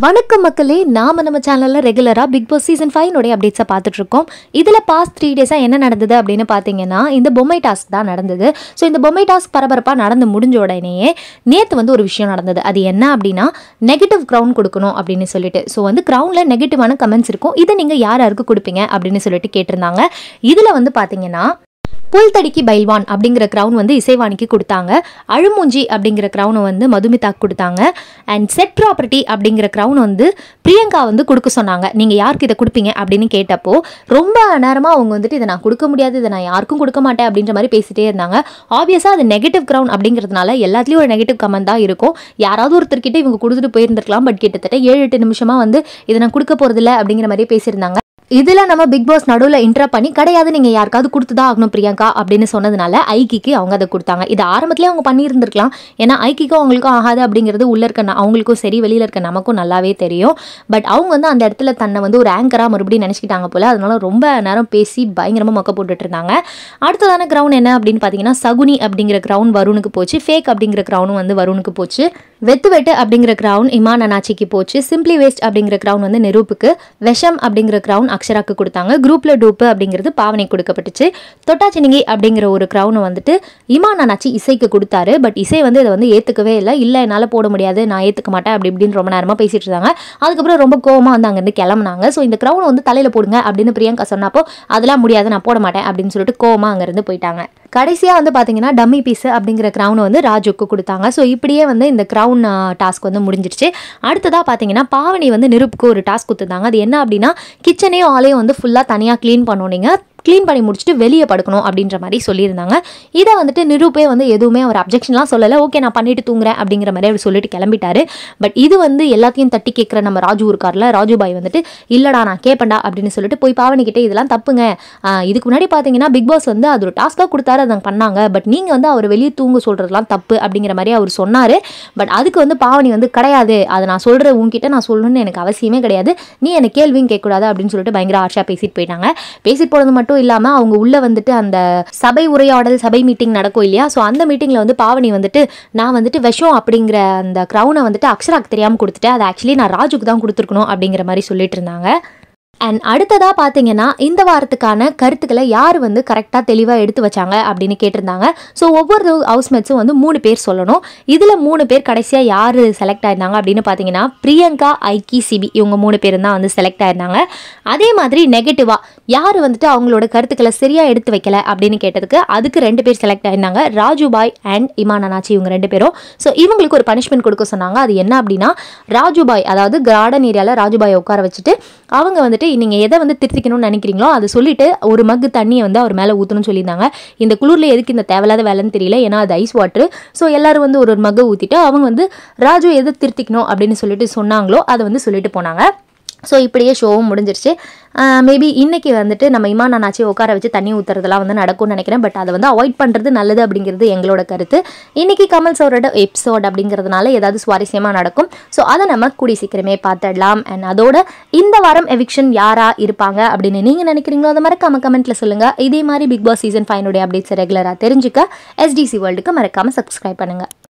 வணக்கம் மக்களே நாம நம்ம சேனல்ல ரெகுலரா பிக் பாஸ் சீசன் ஃபைவ் உடைய அப்டேட்ஸை பார்த்துட்டு இருக்கோம் இதுல பாஸ்ட் த்ரீ டேஸா என்ன நடந்தது அப்படின்னு பார்த்தீங்கன்னா இந்த பொம்மை டாஸ்க் தான் நடந்தது ஸோ இந்த பொம்மை டாஸ்க் பரபரப்பா நடந்து முடிஞ்ச உடனேயே நேத்து வந்து ஒரு விஷயம் நடந்தது அது என்ன அப்படின்னா நெகட்டிவ் க்ரௌன் கொடுக்கணும் அப்படின்னு சொல்லிட்டு ஸோ வந்து க்ரௌன்ல நெகட்டிவான கமெண்ட்ஸ் இருக்கும் இதை நீங்க யார் யாருக்கு கொடுப்பீங்க அப்படின்னு சொல்லிட்டு கேட்டிருந்தாங்க இதுல வந்து பாத்தீங்கன்னா புல்தடிக்கு பைல்வான் அப்படிங்கிற க்ரௌன் வந்து இசைவாணிக்கு கொடுத்தாங்க அழுமூஞ்சி அப்படிங்கிற க்ரௌனை வந்து மதுமிதாக்கு கொடுத்தாங்க அண்ட் செட் ப்ராப்பர்ட்டி அப்படிங்கிற க்ரௌன் வந்து பிரியங்கா வந்து கொடுக்க சொன்னாங்க நீங்கள் யாருக்கு இதை கொடுப்பீங்க அப்படின்னு கேட்டப்போ ரொம்ப நேரமாக அவங்க வந்துட்டு இதை நான் கொடுக்க முடியாது இதை நான் யாருக்கும் கொடுக்க மாட்டேன் அப்படின்ற மாதிரி பேசிட்டே இருந்தாங்க ஆப்வியஸாக அது நெகட்டிவ் க்ரௌன் அப்படிங்கிறதுனால எல்லாத்துலேயும் ஒரு நெகட்டிவ் கமெண்ட் தான் இருக்கும் யாராவது ஒருத்தர்கிட்ட இவங்க கொடுத்துட்டு போயிருந்திருக்கலாம் பட் கிட்டத்தட்ட ஏழு எட்டு நிமிஷமாக வந்து இதை நான் கொடுக்க போகிறதில்ல அப்படிங்கிற மாதிரியே பேசியிருந்தாங்க இதில் நம்ம பிக் பாஸ் நடுவில் இன்ட்ரா பண்ணி கிடையாது நீங்கள் யாருக்காவது கொடுத்து தான் ஆகணும் பிரியங்கா அப்படின்னு சொன்னதுனால ஐக்கிக்கு அவங்க அதை கொடுத்தாங்க இது ஆரம்பத்திலே அவங்க பண்ணியிருந்திருக்கலாம் ஏன்னா ஐக்கிக்கும் அவங்களுக்கும் ஆகாது அப்படிங்கிறது உள்ளே இருக்க ந- அவங்களுக்கும் சரி வெளியில் இருக்க நமக்கும் நல்லாவே தெரியும் பட் அவங்க வந்து அந்த இடத்துல தன்னை வந்து ஒரு ஆங்கராக மறுபடியும் நினச்சிக்கிட்டாங்க போல அதனால ரொம்ப நேரம் பேசி பயங்கரமாக மொக்க போட்டுட்டு இருந்தாங்க அடுத்ததான கிரவுன் என்ன அப்படின்னு பார்த்தீங்கன்னா சகுனி அப்படிங்கிற கிரவுன் வருணுக்கு போச்சு ஃபேக் அப்படிங்கிற கிரவுனும் வந்து வருணுக்கு போச்சு வெத்து வெட்டு அப்படிங்கிற கிரவுன் இமான் அனாச்சிக்கு போச்சு சிம்பிளி வேஸ்ட் அப்படிங்கிற கிரவுன் வந்து நெருப்புக்கு விஷம் அப்படிங்கிற கிரவுன் அக்ஷராக்கு கொடுத்தாங்க குரூப்ல டூப்பு அப்படிங்கிறது பாவனை கொடுக்கப்பட்டுச்சு தொட்டாச்சினிங்கி அப்படிங்கிற ஒரு கிரவுனை வந்துட்டு இமான் அனாச்சி இசைக்கு கொடுத்தாரு பட் இசை வந்து இதை வந்து ஏற்றுக்கவே இல்லை இல்லை என்னால் போட முடியாது நான் ஏற்றுக்க மாட்டேன் அப்படி இப்படின்னு ரொம்ப நேரமாக பேசிட்டு இருந்தாங்க அதுக்கப்புறம் ரொம்ப கோவமாக வந்து அங்கேருந்து கிளம்புனாங்க ஸோ இந்த கிரவுனை வந்து தலையில் போடுங்க அப்படின்னு பிரியங்கா சொன்னப்போ அதெல்லாம் முடியாது நான் போட மாட்டேன் அப்படின்னு சொல்லிட்டு கோவமாக அங்கேருந்து போயிட்டாங்க கடைசியாக வந்து பார்த்தீங்கன்னா டம்மி பீஸ் அப்படிங்கிற க்ரௌனை வந்து ராஜுக்கு கொடுத்தாங்க ஸோ இப்படியே வந்து இந்த க்ரௌன் டாஸ்க் வந்து முடிஞ்சிருச்சு அடுத்ததாக பார்த்தீங்கன்னா பாவனி வந்து நெருப்புக்கு ஒரு டாஸ்க் கொடுத்துருந்தாங்க அது என்ன அப்படின்னா கிச்சனையும் ஆலையும் வந்து ஃபுல்லாக தனியாக க்ளீன் பண்ணோம் நீங்கள் க்ளீன் பண்ணி முடிச்சுட்டு வெளியே படுக்கணும் அப்படின்ற மாதிரி சொல்லியிருந்தாங்க இதை வந்துட்டு நிரூபே வந்து எதுவுமே அவர் அப்ஜெக்ஷன்லாம் சொல்லலை ஓகே நான் பண்ணிட்டு தூங்குறேன் அப்படிங்கிற மாதிரி அவர் சொல்லிட்டு கிளம்பிட்டாரு பட் இது வந்து எல்லாத்தையும் தட்டி கேட்குற நம்ம ராஜு இருக்கார்ல ராஜு பாய் வந்துட்டு இல்லடா நான் கேட்பேன்டா அப்படின்னு சொல்லிட்டு போய் பாவனி கிட்ட இதெல்லாம் தப்புங்க ஆஹ் இதுக்கு முன்னாடி பார்த்தீங்கன்னா பிக் பாஸ் வந்து அது ஒரு டாஸ்க்காக கொடுத்தாரு அதை பண்ணாங்க பட் நீங்கள் வந்து அவர் வெளியே தூங்க சொல்கிறதுலாம் தப்பு அப்படிங்கிற மாதிரி அவர் சொன்னார் பட் அதுக்கு வந்து பாவனி வந்து கிடையாது அதை நான் சொல்கிற உன்கிட்ட நான் சொல்லணும்னு எனக்கு அவசியமே கிடையாது நீ எனக்கு கேள்வியும் கேட்கக்கூடாது அப்படின்னு சொல்லிட்டு பயங்கர ஆர்ஷா பேசிட்டு போயிட்டாங்க பேசிட்டு போனது மட்டும் இல்லாமல் அவங்க உள்ளே வந்துட்டு அந்த சபை உரையாடல் சபை மீட்டிங் நடக்கும் இல்லையா ஸோ அந்த மீட்டிங்கில் வந்து பாவனி வந்துட்டு நான் வந்துட்டு விஷம் அப்படிங்கிற அந்த க்ரௌனை வந்துட்டு அக்ஷராக்கு தெரியாமல் கொடுத்துட்டேன் அதை ஆக்சுவலி நான் ராஜுக்கு தான் கொடுத்துருக்கணும் அப்படிங்கிற மாதிரி சொல்லிட்டு இருந்தாங்க அண்ட் அடுத்ததாக பார்த்தீங்கன்னா இந்த வாரத்துக்கான கருத்துக்களை யார் வந்து கரெக்டாக தெளிவாக எடுத்து வச்சாங்க அப்படின்னு கேட்டிருந்தாங்க ஸோ ஒவ்வொரு ஹவுஸ்மேட்ஸும் வந்து மூணு பேர் சொல்லணும் இதில் மூணு பேர் கடைசியாக யார் செலக்ட் ஆயிருந்தாங்க அப்படின்னு பார்த்தீங்கன்னா பிரியங்கா ஐக்கி சிபி இவங்க மூணு பேரும் தான் வந்து செலக்ட் ஆயிருந்தாங்க அதே மாதிரி நெகட்டிவாக யார் வந்துட்டு அவங்களோட கருத்துக்களை சரியாக எடுத்து வைக்கல அப்படின்னு கேட்டதுக்கு அதுக்கு ரெண்டு பேர் செலக்ட் ஆயிருந்தாங்க ராஜுபாய் அண்ட் இமான் அனாச்சி இவங்க ரெண்டு பேரும் ஸோ இவங்களுக்கு ஒரு பனிஷ்மெண்ட் கொடுக்க சொன்னாங்க அது என்ன அப்படின்னா ராஜுபாய் அதாவது கார்டன் ஏரியாவில் ராஜுபாயை உட்கார வச்சுட்டு அவங்க வந்துட்டு நீங்கள் எதை வந்து திருத்திக்கணும்னு நினைக்கிறீங்களோ அதை சொல்லிட்டு ஒரு மக்கு தண்ணியை வந்து அவர் மேலே ஊற்றணும்னு சொல்லியிருந்தாங்க இந்த குளிரில் எதுக்கு இந்த தேவையில்லாத வேலைன்னு தெரியல ஏன்னா அது ஐஸ் வாட்ரு ஸோ எல்லாரும் வந்து ஒரு ஒரு மக்கை ஊற்றிட்டு அவங்க வந்து ராஜு எதை திருத்திக்கணும் அப்படின்னு சொல்லிட்டு சொன்னாங்களோ அதை வந்து சொல்லிட்டு போனாங்க ஸோ இப்படியே ஷோவும் முடிஞ்சிருச்சு மேபி இன்னைக்கு வந்துட்டு நம்ம இமான் அண்ணாச்சி உட்கார வச்சு தண்ணி ஊற்றுறதுலாம் வந்து நடக்கும்னு நினைக்கிறேன் பட் அதை வந்து அவாய்ட் பண்ணுறது நல்லது அப்படிங்கிறது எங்களோட கருத்து இன்னைக்கு கமல் சோரோட எபிசோட் அப்படிங்கிறதுனால ஏதாவது சுவாரஸ்யமாக நடக்கும் ஸோ அதை நம்ம கூடி சீக்கிரமே பார்த்துடலாம் அண்ட் அதோட இந்த வாரம் எவிக்ஷன் யாரா இருப்பாங்க அப்படின்னு நீங்கள் நினைக்கிறீங்களோ அதை மறக்காம கமெண்ட்ல சொல்லுங்கள் இதே மாதிரி பிக் பாஸ் சீசன் ஃபைனுடைய அப்டேட்ஸ் ரெகுலராக தெரிஞ்சுக்க எஸ்டிசி வேர்ல்டுக்கு மறக்காம சப்ஸ்கிரைப் பண்ணுங்கள்